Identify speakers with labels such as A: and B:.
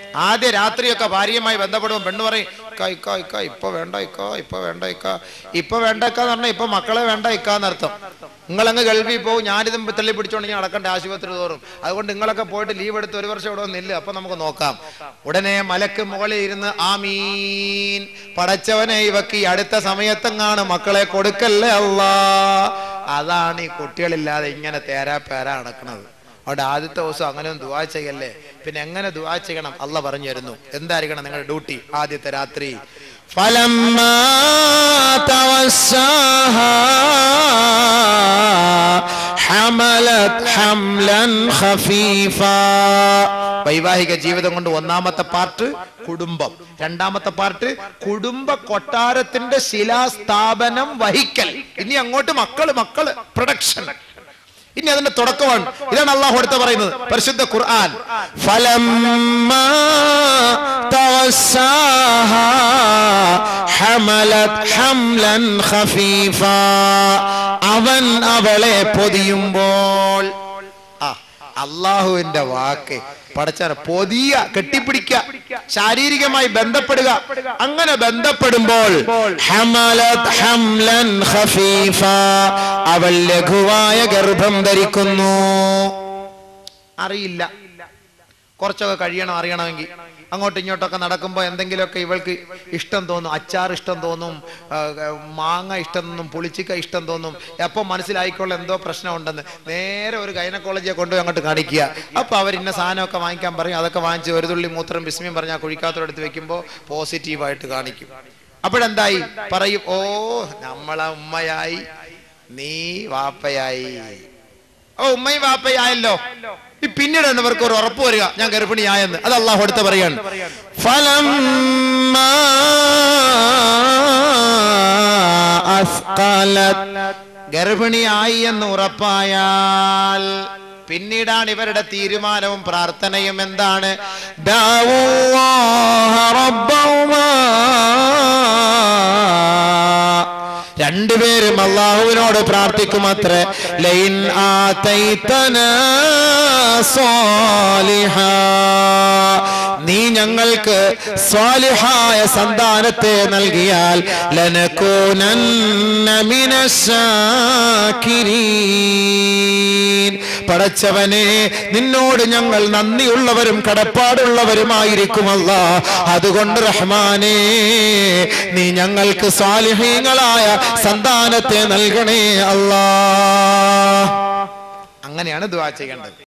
A: ആദ്യ രാത്രിയൊക്കെ ഭാര്യയുമായി ബന്ധപ്പെടുമ്പോൾ പെണ്ണ് പറയും ഇക്ക ഇക്ക ഇക്ക ഇപ്പൊ വേണ്ട ഇക്ക ഇപ്പൊ വേണ്ട ഇക്ക ഇപ്പൊ വേണ്ട ഇക്ക എന്ന് പറഞ്ഞാൽ ഇപ്പൊ മക്കളെ വേണ്ട ഇക്ക എന്നർത്ഥം നിങ്ങളങ്ങ് ഗൾഫിൽ പോകും ഞാനിതും തള്ളി പിടിച്ചോണ്ടെങ്കിൽ നടക്കണ്ട ആശുപത്രി തോറും അതുകൊണ്ട് നിങ്ങളൊക്കെ പോയിട്ട് ലീവ് എടുത്ത് ഒരു വർഷം ഇവിടെ നില്ല അപ്പൊ നമുക്ക് നോക്കാം ഉടനെ മലക്ക് മുകളിൽ ഇരുന്ന് ആമീൻ പടച്ചവനെ ഇവക്ക് ഈ അടുത്ത സമയത്തെങ്ങാണ് മക്കളെ കൊടുക്കല്ലേ അല്ലാ അതാണ് ഈ കുട്ടികളില്ലാതെ ഇങ്ങനെ തേരാ പേരാ നടക്കുന്നത് അവിടെ ആദ്യത്തെ ദിവസം അങ്ങനെ ദുവാ ചെയ്യല്ലേ പിന്നെ എങ്ങനെ ദുവാ ചെയ്യണം അല്ല പറഞ്ഞു തരുന്നു എന്തായിരിക്കണം നിങ്ങളുടെ ഡ്യൂട്ടി ആദ്യത്തെ രാത്രി
B: فلما توساها حملت حملا خفيفا
A: വൈവാഹിക ജീവിതം കൊണ്ട് ഒന്നാമത്തെ പാർട്ട് കുടുംബം രണ്ടാമത്തെ പാർട്ട് കുടുംബ കൊട്ടാരത്തിന്റെ ശിലാസ്ഥാപനം വഹിക്കൽ ഇനി അങ്ങോട്ട് മക്കള് മക്കള് പ്രൊഡക്ഷൻ ഇനി അതിന്റെ തുടക്കമാണ് ഇതാണ് അള്ളാഹു അടുത്ത പറയുന്നത് പരിശുദ്ധ ഖുർആൻ
B: فلما توساها حملت حملا خفيفا അവൻ അവളെ പൊതിയുമ്പോൾ
A: ആ അള്ളാഹുവിന്റെ വാക്ക് പടച്ചാന പൊതിയ കെട്ടിപ്പിടിക്ക ശാരീരികമായി ബന്ധപ്പെടുക
B: അങ്ങനെ ബന്ധപ്പെടുമ്പോൾ ഹമലത് ഹംലൻ ഖഫീഫ അവൾ ലഘുവായ ഗർഭം ധരിക്കുന്നു
A: അറിയില്ല കുറച്ചൊക്കെ കഴിയണം അറിയണമെങ്കിൽ അങ്ങോട്ടും ഇങ്ങോട്ടൊക്കെ നടക്കുമ്പോൾ എന്തെങ്കിലുമൊക്കെ ഇവൾക്ക് ഇഷ്ടം തോന്നും അച്ചാർ ഇഷ്ടം തോന്നും ആ, മാങ്ങ ഇഷ്ടം തോന്നും പുളിച്ചിക്ക ഇഷ്ടം തോന്നും എപ്പോൾ മനസ്സിലായിക്കോളും എന്തോ പ്രശ്നമുണ്ടെന്ന് നേരെ ഒരു ഗൈനക്കോളജിയെ കൊണ്ടുപോയി അങ്ങോട്ട് കാണിക്കുക അപ്പൊ അവർ ഇന്ന സാധനമൊക്കെ വാങ്ങിക്കാൻ പറയും അതൊക്കെ വാങ്ങിച്ച് ഒരു തുള്ളി മൂത്രം ബിസ്മിയും പറഞ്ഞാൽ കുഴിക്കാത്തോടെടുത്ത് വെക്കുമ്പോൾ പോസിറ്റീവായിട്ട് കാണിക്കും അപ്പോഴെന്തായി പറയും ഓ നമ്മളെ ഉമ്മയായി നീ വാപ്പയായി ഓ ഉമ്മയും വാപ്പയായല്ലോ ഈ പിന്നീട് എന്നവർക്ക് ഒരു ഉറപ്പ് വരിക ഞാൻ ഗർഭിണിയായെന്ന് അത് അള്ളാഹു അടുത്ത് പറയാണ്
B: فلما أثقلت
A: ഗർഭിണിയായി എന്ന് ഉറപ്പായാൽ പിന്നീടാണ് ഇവരുടെ തീരുമാനവും പ്രാർത്ഥനയും എന്താണ്
B: دعوا الله ربهما രണ്ടുപേരും അള്ളാഹുവിനോട് പ്രാർത്ഥിക്കുമത്രേ ലൈൻ ആതൈതന സ്വാലിഹ നീ ഞങ്ങൾക്ക് സ്വാലിഹായ സന്താനത്തെ നൽകിയാൽ ലനകൂനന്ന മിനശാകിരീൻ പടച്ചവനെ നിന്നോട് ഞങ്ങൾ നന്ദിയുള്ളവരും കടപ്പാടുള്ളവരുമായിരിക്കുമല്ല അതുകൊണ്ട് റഹ്മാനേ നീ ഞങ്ങൾക്ക് സ്വാലിഹീങ്ങളായ സന്താനത്തെ നൽകണേ അല്ലാ
A: അങ്ങനെയാണ് ദുവാ ചെയ്യേണ്ടത്